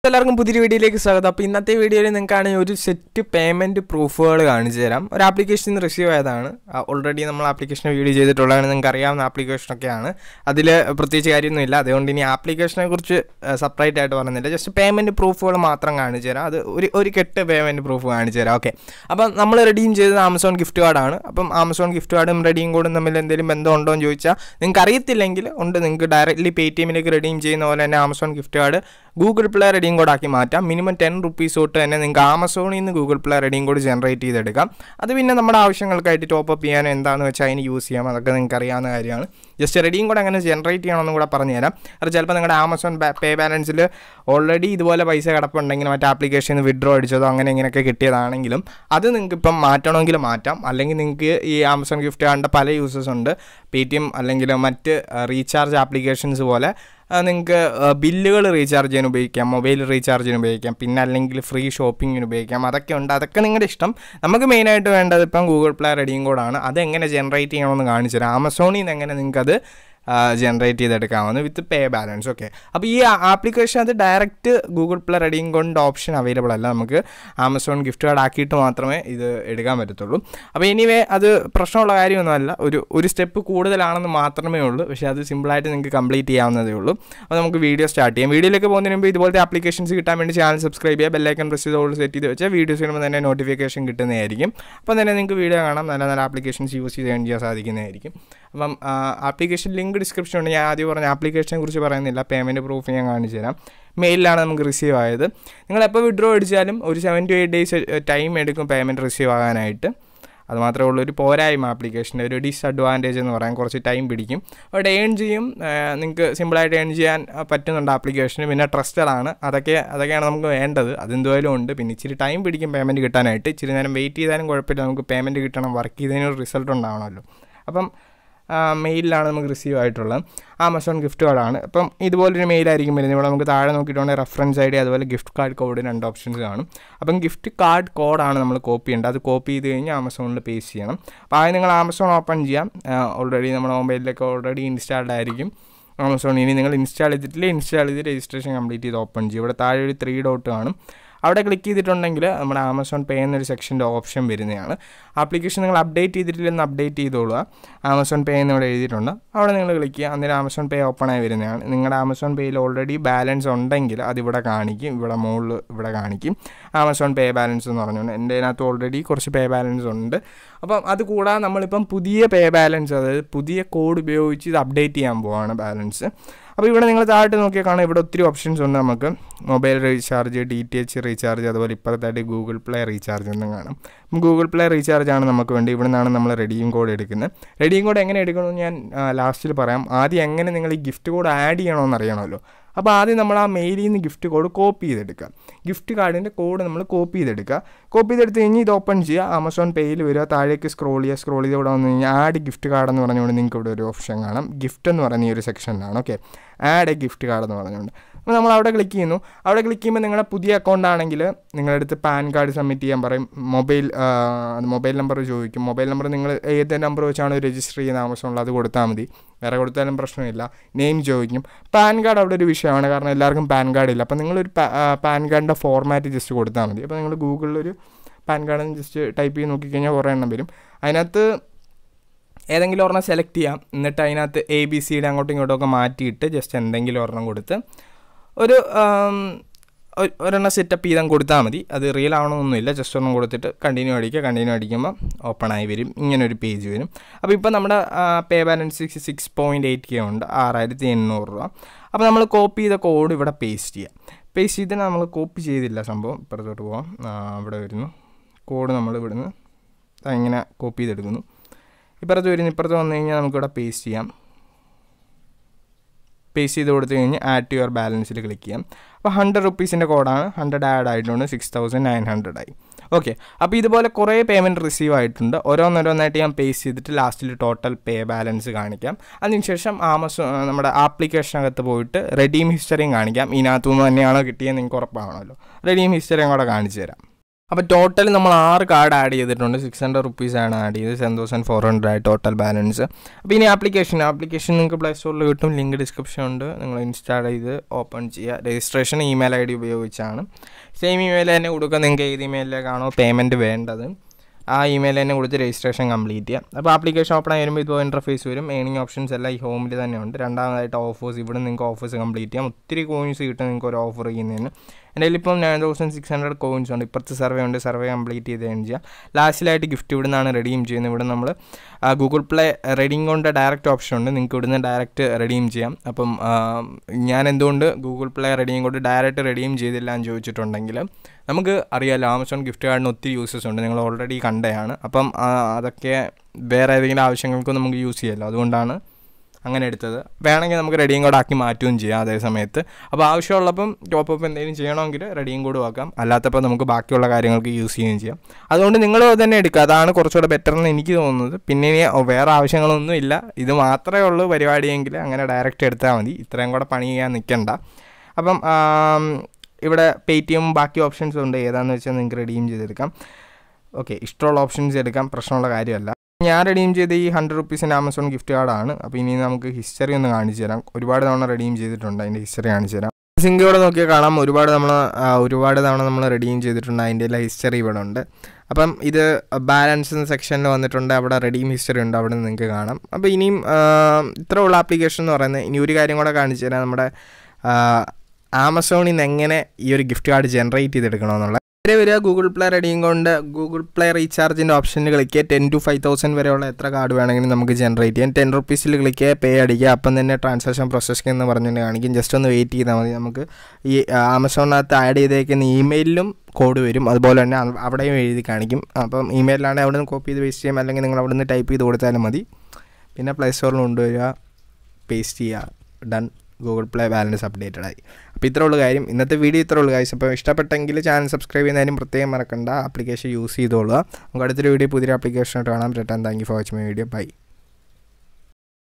എല്ലാവർക്കും പുതിയൊരു വീഡിയോയിലേക്ക് സ്വാഗതം അപ്പോൾ ഇന്നത്തെ വീഡിയോയിൽ നിങ്ങൾക്കാണെങ്കിൽ ഒരു സെറ്റ് പേയ്മെൻറ്റ് പ്രൂഫുകൾ കാണിച്ചു തരാം ഒരു ആപ്ലിക്കേഷനിൽ നിന്ന് റിസീവ് ആയതാണ് ഓൾറെഡി നമ്മൾ ആപ്ലിക്കേഷൻ വീഡിയോ ചെയ്തിട്ടുള്ളതാണ് നിങ്ങൾക്ക് അറിയാവുന്ന ആപ്ലിക്കേഷനൊക്കെയാണ് അതിൽ പ്രത്യേകിച്ച് കാര്യമൊന്നുമില്ല അതുകൊണ്ട് ഇനി ആപ്ലിക്കേഷനെ കുറിച്ച് സെപ്പറേറ്റ് ആയിട്ട് പറയുന്നില്ല ജസ്റ്റ് പേയ്മെൻറ്റ് പ്രൂഫുകൾ മാത്രം കാണിച്ചു തരാം അത് ഒരു ഒരു കെട്ട് പേയ്മെൻറ്റ് പ്രൂഫ് കാണിച്ചു തരാം ഓക്കെ അപ്പം നമ്മൾ റെഡീം ചെയ്തത് ആമസോൺ ഗിഫ്റ്റ് കാർഡാണ് അപ്പം ആമസോൺ ഗിഫ്റ്റ് കാർഡും റെഡീം കോഡും തമ്മിൽ എന്തെങ്കിലും ബന്ധം ഉണ്ടോ എന്ന് ചോദിച്ചാൽ നിങ്ങൾക്ക് അറിയത്തില്ലെങ്കിൽ ഉണ്ട് നിങ്ങൾക്ക് ഡയറക്റ്റ്ലി പേ ടി എമ്മിലേക്ക് റെഡീം ചെയ്യുന്ന പോലെ തന്നെ Amazon gift card Google Play redeem code ആക്കി മാറ്റാം മിനിമം ടെൻ റുപ്പീസ് തൊട്ട് തന്നെ നിങ്ങൾക്ക് ആമസോണിൽ നിന്ന് Google Play redeem code generate ചെയ്തെടുക്കാം അത് പിന്നെ നമ്മുടെ ആവശ്യങ്ങൾക്കായിട്ട് ടോപ്പ് അപ്പ് ചെയ്യാനോ എന്താണെന്ന് വെച്ചാൽ അതിന് യൂസ് ചെയ്യാം അതൊക്കെ നിങ്ങൾക്ക് അറിയാവുന്ന കാര്യമാണ് ജസ്റ്റ് റെഡിയും കോഡ് എങ്ങനെ ജനറേറ്റ് ചെയ്യണമെന്നും കൂടെ പറഞ്ഞുതരാം അത് ചിലപ്പോൾ നിങ്ങളുടെ ആമസോൺ പേ ബാലൻസിൽ ഓൾറെഡി ഇതുപോലെ പൈസ കിടപ്പുണ്ടെങ്കിൽ മറ്റേ ആപ്ലിക്കേഷനിൽ നിന്ന് വിഡ്രോ അടിച്ചതോ അങ്ങനെ ഇങ്ങനെയൊക്കെ കിട്ടിയതാണെങ്കിലും അത് നിങ്ങൾക്ക് ഇപ്പം മാറ്റണമെങ്കിൽ മാറ്റാം അല്ലെങ്കിൽ നിങ്ങൾക്ക് ഈ ആമസോൺ ഗിഫ്റ്റ് കാർഡിൻ്റെ പല യൂസസ് ഉണ്ട് പേ ടി എം അല്ലെങ്കിൽ മറ്റ് റീചാർജ് ആപ്ലിക്കേഷൻസ് പോലെ നിങ്ങൾക്ക് ബില്ലുകൾ റീചാർജ് ചെയ്യാൻ ഉപയോഗിക്കാം മൊബൈൽ റീചാർജിന് ഉപയോഗിക്കാം പിന്നെ അല്ലെങ്കിൽ ഫ്രീ ഷോപ്പിങ്ങിന് ഉപയോഗിക്കാം അതൊക്കെ ഉണ്ട് അതൊക്കെ നിങ്ങളുടെ ഇഷ്ടം നമുക്ക് മെയിനായിട്ട് വേണ്ടത് ഇപ്പം ഗൂഗിൾ പ്ലേ റെഡിയും കോഡാണ് അത് എങ്ങനെ ജനറേറ്റ് ചെയ്യണമെന്ന് കാണിച്ചു തരാം ആമസോണിൽ നിന്ന് എങ്ങനെ നിങ്ങൾക്കത് ജനറേറ്റ് ചെയ്തെടുക്കാവുന്നത് വിത്ത് പേ ബാലൻസ് ഓക്കെ അപ്പോൾ ഈ ആപ്ലിക്കേഷൻ അത് ഡയറക്റ്റ് ഗൂഗിൾ പ്ലേ റെഡിയും കൊണ്ട് ഓപ്ഷൻ അവൈലബിൾ അല്ല നമുക്ക് ആമസോൺ ഗിഫ്റ്റ് കാർഡ് ആക്കിയിട്ട് മാത്രമേ ഇത് എടുക്കാൻ പറ്റത്തുള്ളൂ അപ്പോൾ എനിവേ അത് പ്രശ്നമുള്ള കാര്യമൊന്നുമല്ല ഒരു ഒരു സ്റ്റെപ്പ് കൂടുതലാണെന്ന് മാത്രമേ ഉള്ളൂ പക്ഷേ അത് സിമ്പിളായിട്ട് നിങ്ങൾക്ക് കംപ്ലീറ്റ് ചെയ്യാവുന്നതേ ഉള്ളൂ അപ്പോൾ നമുക്ക് വീഡിയോ സ്റ്റാർട്ട് ചെയ്യാം വീഡിയോയിലേക്ക് പോകുന്നതിന് മുമ്പ് ഇതുപോലത്തെ ആപ്ലിക്കേഷൻസ് കിട്ടാൻ വേണ്ടി ചാനൽ സബ്സ്ക്രൈബ് ചെയ്യുക ബെല്ലൈക്കൺ പ്രസ് ചെയ്ത് ഓൾ സെറ്റ് ചെയ്ത് വെച്ചാൽ വീഡിയോസ് വരുമ്പോൾ തന്നെ നോട്ടിഫിക്കേഷൻ കിട്ടുന്നതായിരിക്കും അപ്പോൾ തന്നെ നിങ്ങൾക്ക് വീഡിയോ കാണാം നല്ല നല്ല ആപ്ലിക്കേഷൻസ് യൂസ് ചെയ്ത് ചെയ്യാൻ സാധിക്കുന്നതായിരിക്കും അപ്പം ആപ്ലിക്കേഷൻ ലിങ്ക് ഡിസ്ക്രിപ്ഷൻ ഉണ്ട് ഞാൻ ആദ്യം പറഞ്ഞ ആപ്ലിക്കേഷനെ കുറിച്ച് പറയുന്നില്ല പേയ്മെൻറ്റ് പ്രൂഫ് ഞാൻ കാണിച്ചു തരാം മെയിലിലാണ് നമുക്ക് റിസീവ് ആയത് നിങ്ങൾ എപ്പോൾ വിഡ്രോ അടിച്ചാലും ഒരു seven to eight days time എടുക്കും പേയ്മെൻറ്റ് റിസീവ് ആകാനായിട്ട് അത് മാത്രമേ ഉള്ളൂ ഒരു പോരായ്മ ആപ്ലിക്കേഷൻ്റെ ഒരു ഡിസ്അഡ്വാൻറ്റേജ് എന്ന് പറയാൻ കുറച്ച് ടൈം പിടിക്കും അവിടെ ഏൺ ചെയ്യും നിങ്ങൾക്ക് സിമ്പിളായിട്ട് ഏൺ ചെയ്യാൻ പറ്റുന്നുണ്ട് ആപ്ലിക്കേഷന് പിന്നെ ട്രസ്റ്റഡ് ആണ് അതൊക്കെ അതൊക്കെയാണ് നമുക്ക് വേണ്ടത് അതെന്തുമായാലും ഉണ്ട് പിന്നെ ഇച്ചിരി ടൈം പിടിക്കും പേയ്മെൻറ്റ് കിട്ടാനായിട്ട് ഇച്ചിരി നേരം വെയിറ്റ് ചെയ്താലും കുഴപ്പമില്ല നമുക്ക് പേയ്മെൻറ്റ് കിട്ടണം വർക്ക് ചെയ്തതിന് ഒരു റിസൾട്ട് ഉണ്ടാവണമല്ലോ അപ്പം മെയിലാണ് നമുക്ക് റിസീവ് ആയിട്ടുള്ളത് ആമസോൺ ഗിഫ്റ്റ് കാർഡാണ് അപ്പം ഇതുപോലൊരു മെയിലായിരിക്കും വരുന്നത് ഇവിടെ നമുക്ക് താഴെ നോക്കിയിട്ടുണ്ടെങ്കിൽ റെഫറൻസ് ഐ ഡി അതുപോലെ ഗിഫ്റ്റ് കാർഡ് കോഡ് രണ്ട് ഓപ്ഷൻസ് കാണും അപ്പം ഗിഫ്റ്റ് കാർഡ് കോഡാണ് നമ്മൾ കോപ്പി ചെയ്യേണ്ടത് അത് കോപ്പി ചെയ്ത് കഴിഞ്ഞാൽ ആമസോണിൽ പേസ്റ്റ് ചെയ്യണം അപ്പോൾ ആദ്യം നിങ്ങൾ ആമസോൺ ഓപ്പൺ ചെയ്യാം ഓൾറെഡി നമ്മുടെ മൊബൈലിലൊക്കെ ഓൾറെഡി ഇൻസ്റ്റാൾഡ് ആയിരിക്കും ആമസോൺ ഇനി നിങ്ങൾ ഇൻസ്റ്റാൾ ചെയ്തിട്ടില്ല ഇൻസ്റ്റാൾ ചെയ്ത് രജിസ്ട്രേഷൻ കംപ്ലീറ്റ് ചെയ്ത് ഓപ്പൺ ചെയ്യും ഇവിടെ താഴെ ഒരു ത്രീ ഡോട്ട് കാണും അവിടെ ക്ലിക്ക് ചെയ്തിട്ടുണ്ടെങ്കിൽ നമ്മുടെ ആമസോൺ പേ എന്നൊരു സെക്ഷൻ്റെ ഓപ്ഷൻ വരുന്നതാണ് ആപ്ലിക്കേഷൻ നിങ്ങൾ അപ്ഡേറ്റ് ചെയ്തിട്ടില്ലെന്ന് അപ്ഡേറ്റ് ചെയ്തോളുക ആമസോൺ പേ എന്ന് ഇവിടെ എഴുതിയിട്ടുണ്ട് അവിടെ നിങ്ങൾ ക്ലിക്ക് ചെയ്യുക അന്നേരം ആമസോൺ പേ ഓപ്പൺ ആയി വരുന്നതാണ് നിങ്ങളുടെ ആമസോൺ പേയിൽ ഓൾറെഡി ബാലൻസ് ഉണ്ടെങ്കിൽ അതിവിടെ കാണിക്കും ഇവിടെ മുകളിൽ ഇവിടെ കാണിക്കും ആമസോൺ പേ ബാലൻസ് എന്ന് പറഞ്ഞുകൊണ്ട് എൻ്റെ അതിനകത്ത് ഓൾറെഡി കുറച്ച് പേ ബാലൻസ് ഉണ്ട് അപ്പം അത് കൂടാതെ നമ്മളിപ്പം പുതിയ പേ ബാലൻസ് അതായത് പുതിയ കോഡ് ഉപയോഗിച്ച് ഇത് അപ്ഡേറ്റ് ചെയ്യാൻ പോവാണ് ബാലൻസ് അപ്പോൾ ഇവിടെ നിങ്ങൾ താഴോട്ട് നോക്കിയാൽ കാണാം ഇവിടെ ഒത്തിരി ഓപ്ഷൻസ് ഉണ്ട് നമുക്ക് mobile recharge D T H recharge അതുപോലെ ഇപ്പോഴത്തായിട്ട് ഗൂഗിൾ പ്ലേ റീചാർജ് എന്നും കാണാം ഗൂഗിൾ പ്ലേ റീചാർജ് ആണ് നമുക്ക് വേണ്ടി ഇവിടെ നിന്നാണ് നമ്മൾ റെഡിയും കോഡ് എടുക്കുന്നത് റെഡിയും കോഡ് എങ്ങനെ എടുക്കണമെന്ന് ഞാൻ ലാസ്റ്റിൽ പറയാം ആദ്യം എങ്ങനെ നിങ്ങൾ ഈ ഗിഫ്റ്റ് കോഡ് ആഡ് ചെയ്യണമെന്ന് അറിയണമല്ലോ അപ്പോൾ ആദ്യം നമ്മൾ ആ മെയിലിൽ നിന്ന് ഗിഫ്റ്റ് കോഡ് കോപ്പി ചെയ്തെടുക്കുക ഗിഫ്റ്റ് കാർഡിൻ്റെ കോഡ് നമ്മൾ കോപ്പി ചെയ്തെടുക്കുക കോപ്പി ചെയ്തെടുത്ത് കഴിഞ്ഞ് ഇത് ഓപ്പൺ ചെയ്യുക ആമസോൺ പേയിൽ വരിക താഴേക്ക് സ്ക്രോൾ ചെയ്യുക സ്ക്രോൾ ചെയ്ത് ഇവിടെ വന്നു കഴിഞ്ഞാൽ ആഡ് ഗിഫ്റ്റ് കാർഡ് എന്ന് പറഞ്ഞുകൊണ്ട് നിങ്ങൾക്ക് ഇവിടെ ഒരു ഓപ്ഷൻ കാണാം ഗിഫ്റ്റ് എന്ന് പറയുന്ന ഈ ഒരു സെക്ഷനിലാണ് okay add a gift card എന്ന് പറഞ്ഞുകൊണ്ട് അപ്പോൾ നമ്മൾ അവിടെ ക്ലിക്ക് ചെയ്യുന്നു അവിടെ ക്ലിക്ക് ചെയ്യുമ്പോൾ നിങ്ങളുടെ പുതിയ അക്കൗണ്ട് ആണെങ്കിൽ നിങ്ങളുടെ അടുത്ത് പാൻ കാർഡ് സബ്മിറ്റ് ചെയ്യാൻ പറയും മൊബൈൽ മൊബൈൽ നമ്പർ ചോദിക്കും മൊബൈൽ നമ്പർ നിങ്ങൾ ഏത് നമ്പർ വെച്ചാണ് രജിസ്റ്റർ ചെയ്യുന്ന ആമസോണിൽ അത് കൊടുത്താൽ മതി വേറെ കൊടുത്താലും പ്രശ്നമില്ല നെയിം ചോദിക്കും പാൻ കാർഡ് അവിടെ ഒരു വിഷയമാണ് കാരണം എല്ലാവർക്കും പാൻ കാർഡ് ഇല്ല അപ്പോൾ നിങ്ങളൊരു പാൻ കാർഡിൻ്റെ ഫോർമാറ്റ് ജസ്റ്റ് കൊടുത്താൽ മതി അപ്പോൾ നിങ്ങൾ ഗൂഗിളിലൊരു പാൻ കാർഡ് ജസ്റ്റ് ടൈപ്പ് ചെയ്ത് നോക്കിക്കഴിഞ്ഞാൽ കുറേ എണ്ണം വരും അതിനകത്ത് ഏതെങ്കിലും ഒരെണ്ണം സെലക്ട് ചെയ്യാം എന്നിട്ട് അതിനകത്ത് എ ബി സിയുടെ അങ്ങോട്ടും ഇങ്ങോട്ടും ഒക്കെ മാറ്റിയിട്ട് ജസ്റ്റ് എന്തെങ്കിലും ഒരെണ്ണം കൊടുത്ത് ഒരു ഒരെണ്ണം സെറ്റപ്പ് ചെയ്താൽ കൊടുത്താൽ മതി അത് റിയൽ ആവണമെന്നൊന്നുമില്ല ജസ്റ്റ് ഒരെണ്ണം കൊടുത്തിട്ട് കണ്ടിന്യൂ അടിക്കുക കണ്ടിന്യൂ അടിക്കുമ്പോൾ ഓപ്പൺ ആയി വരും ഇങ്ങനെ ഒരു പേജ് വരും അപ്പോൾ ഇപ്പോൾ നമ്മുടെ pay balance six six point eight K ഉണ്ട് ആറായിരത്തി എണ്ണൂറ് രൂപ അപ്പോൾ നമ്മൾ കോപ്പി ചെയ്ത കോഡ് ഇവിടെ പേസ്റ്റ് ചെയ്യാം പേസ്റ്റ് ചെയ്തിട്ട് നമ്മൾ കോപ്പി ചെയ്തില്ല സംഭവം ഇപ്പുറത്തോട്ട് പോകാം അവിടെ വരുന്നു കോഡ് നമ്മൾ ഇവിടുന്ന് ഇങ്ങനെ കോപ്പി ചെയ്തെടുക്കുന്നു ഇപ്പുറത്ത് വരുന്നു ഇപ്പുറത്ത് വന്നു കഴിഞ്ഞാൽ നമുക്കിവിടെ പേസ്റ്റ് ചെയ്യാം പേസ്റ്റ് ചെയ്ത് കൊടുത്തു കഴിഞ്ഞ് ആഡ് ടു യുവർ ബാലൻസിൽ ക്ലിക്ക് ചെയ്യാം അപ്പോൾ ഹൺഡ്രഡ് റുപ്പീസിൻ്റെ കോഡാണ് ഹൺഡ്രഡ് ആഡ് ആയിട്ടുണ്ട് സിക്സ് തൗസൻഡ് നയൻ ഹൺഡ്രഡ് ആയി ഓക്കെ അപ്പോൾ ഇതുപോലെ കുറേ പേയ്മെൻറ്റ് റിസീവ് ആയിട്ടുണ്ട് ഓരോന്നോരോന്നായിട്ട് ഞാൻ പേസ്റ്റ് ചെയ്തിട്ട് ലാസ്റ്റിൽ ടോട്ടൽ പേ ബാലൻസ് കാണിക്കാം അതിനുശേഷം ആമസോൺ നമ്മുടെ ആപ്ലിക്കേഷനകത്ത് പോയിട്ട് റെഡീം ഹിസ്റ്ററിയും കാണിക്കാം ഇതിനകത്തുനിന്ന് തന്നെയാണോ കിട്ടിയത് നിങ്ങൾക്ക് ഉറപ്പാണല്ലോ റെഡീം ഹിസ്റ്ററിയും കൂടെ കാണിച്ചു തരാം അപ്പോൾ ടോട്ടൽ നമ്മൾ ആറ് കാർഡ് ആഡ് ചെയ്തിട്ടുണ്ട് സിക്സ് ഹൺഡ്രഡ് റുപ്പീസാണ് ആഡ് ചെയ്തത് സെവൻ തൗസൻഡ് ഫോർ ഹൺഡ്രഡ് ആയി ടോട്ടൽ ബാലൻസ് അപ്പോൾ ഇനി ആപ്ലിക്കേഷൻ ആപ്ലിക്കേഷൻ നിങ്ങൾക്ക് പ്ലേ സ്റ്റോറിൽ കിട്ടും ലിങ്ക് ഡിസ്ക്രിപ്ഷൻ ഉണ്ട് നിങ്ങൾ ഇൻസ്റ്റാൾ ചെയ്ത് ഓപ്പൺ ചെയ്യുക രജിസ്ട്രേഷൻ ഇമെയിൽ ഐ ഡി ഉപയോഗിച്ചാണ് സെയിം ഇമെയിൽ തന്നെ കൊടുക്കുക നിങ്ങൾക്ക് ഏത് ഇമെയിലേക്കാണോ പേയ്മെൻറ്റ് വേണ്ടത് ആ ഇമെയിൽ തന്നെ കൊടുത്ത് രജിസ്ട്രേഷൻ കംപ്ലീറ്റ് ചെയ്യുക അപ്പോൾ ആപ്ലിക്കേഷൻ ഓപ്പൺ ആയി വരുമ്പോൾ ഇപ്പോൾ ഇൻ്റർഫേസ് വരും ഏണിംഗ് ഓപ്ഷൻസ് എല്ലാം ഈ ഹോമിൽ തന്നെ ഉണ്ട് രണ്ടാമതായിട്ട് ഓഫേഴ്സ് ഇവിടെ നിങ്ങൾക്ക് ഓഫേഴ്സ് കംപ്ലീറ്റ് ചെയ്യാം ഒത്തിരി കോയിൻസ് കിട്ടും നിങ്ങൾക്ക് ഒരു ഓഫർ ചെയ്യുന്നതിന് എൻ്റെ കയ്യിൽ ഇപ്പം nine thousand six hundred coins ഉണ്ട് ഇപ്പുറത്ത് സർവേ ഉണ്ട് സർവേ കംപ്ലീറ്റ് ചെയ്ത് ഏൺ ചെയ്യുക ലാസ്റ്റിലായിട്ട് ഗിഫ്റ്റ് ഇവിടെ നിന്നാണ് റെഡീം ചെയ്യുന്നത് ഇവിടെ നമ്മൾ ഗൂഗിൾ പ്ലേ റെഡീം കൊണ്ട് ഡയറക്റ്റ് ഓപ്ഷൻ ഉണ്ട് നിങ്ങൾക്ക് ഇവിടുന്ന് ഡയറക്റ്റ് റെഡീം ചെയ്യാം അപ്പം ഞാൻ എന്തുകൊണ്ട് ഗൂഗിൾ പ്ലേ റെഡീം കൊണ്ട് ഡയറക്റ്റ് റെഡീം ചെയ്തില്ല എന്ന് ചോദിച്ചിട്ടുണ്ടെങ്കിൽ നമുക്ക് അറിയാമല്ലോ ആമസോൺ ഗിഫ്റ്റ് കാർഡിന് ഒത്തിരി യൂസസ് ഉണ്ട് നിങ്ങൾ ഓൾറെഡി കണ്ടതാണ് അപ്പം അതൊക്കെ വേറെ ഏതെങ്കിലും ആവശ്യങ്ങൾക്കും നമുക്ക് യൂസ് ചെയ്യാമല്ലോ അതുകൊണ്ടാണ് അങ്ങനെ എടുത്തത് വേണമെങ്കിൽ നമുക്ക് റെഡിയും കോഡ് ആക്കി മാറ്റുകയും ചെയ്യാം അതേ സമയത്ത് അപ്പോൾ ആവശ്യമുള്ളപ്പം ടോപ്പ് അപ്പ് എന്തെങ്കിലും ചെയ്യണമെങ്കിൽ റെഡിയും കോഡും ആക്കാം അല്ലാത്തപ്പോൾ നമുക്ക് ബാക്കിയുള്ള കാര്യങ്ങൾക്ക് യൂസ് ചെയ്യുകയും ചെയ്യാം അതുകൊണ്ട് നിങ്ങൾ തന്നെ എടുക്കുക അതാണ് കുറച്ചുകൂടെ ബെറ്റർ എന്ന് എനിക്ക് തോന്നുന്നത് പിന്നെ ഇനി വേറെ ആവശ്യങ്ങളൊന്നും ഇല്ല ഇത് മാത്രമേ ഉള്ളൂ പരിപാടിയെങ്കിൽ അങ്ങനെ ഡയറക്റ്റ് എടുത്താൽ മതി ഇത്രയും കൂടെ പണി ചെയ്യാൻ നിൽക്കണ്ട അപ്പം ഇവിടെ പേ ടി എം ബാക്കി ഓപ്ഷൻസ് ഉണ്ട് ഏതാണെന്ന് വെച്ചാൽ നിങ്ങൾക്ക് റെഡീം ചെയ്തെടുക്കാം ഓക്കെ ഇഷ്ടമുള്ള ഓപ്ഷൻസ് എടുക്കാം പ്രശ്നമുള്ള കാര്യമല്ല ഞാൻ റെഡീം ചെയ്ത ഈ ഹൺഡ്രഡ് റുപ്പീസിൻ്റെ ആമസോൺ ഗിഫ്റ്റ് കാർഡാണ് അപ്പോൾ ഇനി നമുക്ക് ഹിസ്റ്ററി ഒന്ന് കാണിച്ചു തരാം ഒരുപാട് തവണ റെഡീം ചെയ്തിട്ടുണ്ട് അതിൻ്റെ ഹിസ്റ്ററി കാണിച്ചു തരാം സിങ്ക് ഇവിടെ നോക്കിയാൽ കാണാം ഒരുപാട് നമ്മൾ ഒരുപാട് തവണ നമ്മൾ റെഡീം ചെയ്തിട്ടുണ്ട് അതിൻ്റെ എല്ലാം ഹിസ്റ്ററി ഇവിടെ ഉണ്ട് അപ്പം ഇത് ബാലൻസ് സെക്ഷനിൽ വന്നിട്ടുണ്ട് അവിടെ റെഡീം ഹിസ്റ്ററി ഉണ്ട് അവിടെ നിങ്ങൾക്ക് കാണാം അപ്പോൾ ഇനിയും ഇത്ര ഉള്ള ആപ്ലിക്കേഷൻ എന്ന് പറയുന്നത് ഇനി ഒരു കാര്യം കൂടെ കാണിച്ചു തരാം നമ്മുടെ ആമസോണിൽ നിന്ന് എങ്ങനെ ഈ ഒരു ഗിഫ്റ്റ് കാർഡ് ജനറേറ്റ് ചെയ്തെടുക്കണമെന്നുള്ള നേരെ വരിക ഗൂഗിൾ പ്ലേ റെഡിയും കൊണ്ട് ഗൂഗിൾ പ്ലേ റീചാർജിൻ്റെ ഓപ്ഷനിൽ ക്ലിക്ക് ചെയ്യുക ടെൻ ടു ഫൈവ് തൗസൻഡ് വരെയുള്ള എത്ര കാർഡ് വേണമെങ്കിലും നമുക്ക് ജനറേറ്റ് ചെയ്യാം ടെൻ റുപ്പീസിൽ ക്ലിക്ക് ചെയ്യുക പേ അടിക്കുക അപ്പം തന്നെ ട്രാൻസാക്ഷൻ പ്രോസസ്സിംഗ് എന്ന് പറഞ്ഞിട്ട് കാണിക്കും ജസ്റ്റ് ഒന്ന് വെയിറ്റ് ചെയ്താൽ മതി നമുക്ക് ഈ ആമസോണിനകത്ത് ആഡ് ചെയ്തേക്കുന്ന ഇമെയിലിലും കോഡ് വരും അതുപോലെ തന്നെ അവിടെയും എഴുതി കാണിക്കും അപ്പം ഇമെയിലാണെങ്കിൽ അവിടെ നിന്ന് കോപ്പി ചെയ്ത് പേസ്റ്റ് ചെയ്യാം അല്ലെങ്കിൽ നിങ്ങൾ അവിടെ നിന്ന് ടൈപ്പ് ചെയ്ത് കൊടുത്താലും മതി പിന്നെ പ്ലേ സ്റ്റോറിൽ കൊണ്ടുവരിക പേസ്റ്റ് ചെയ്യുക done Google Play balance updated ആയി അപ്പോൾ ഇത്രേ ഉള്ളൂ കാര്യം ഇന്നത്തെ വീഡിയോ ഇത്രേ ഉള്ളൂ കാര്യം അപ്പോൾ ഇഷ്ടപ്പെട്ടെങ്കിൽ ചാനൽ സബ്സ്ക്രൈബ് ചെയ്യുന്നതിനും പ്രത്യേകം മറക്കണ്ട ആപ്ലിക്കേഷൻ യൂസ് ചെയ്തോളുക നമുക്ക് അടുത്തൊരു വീഡിയോ പുതിയ ആപ്ലിക്കേഷനായിട്ട് കാണാം return thank you for watch my video by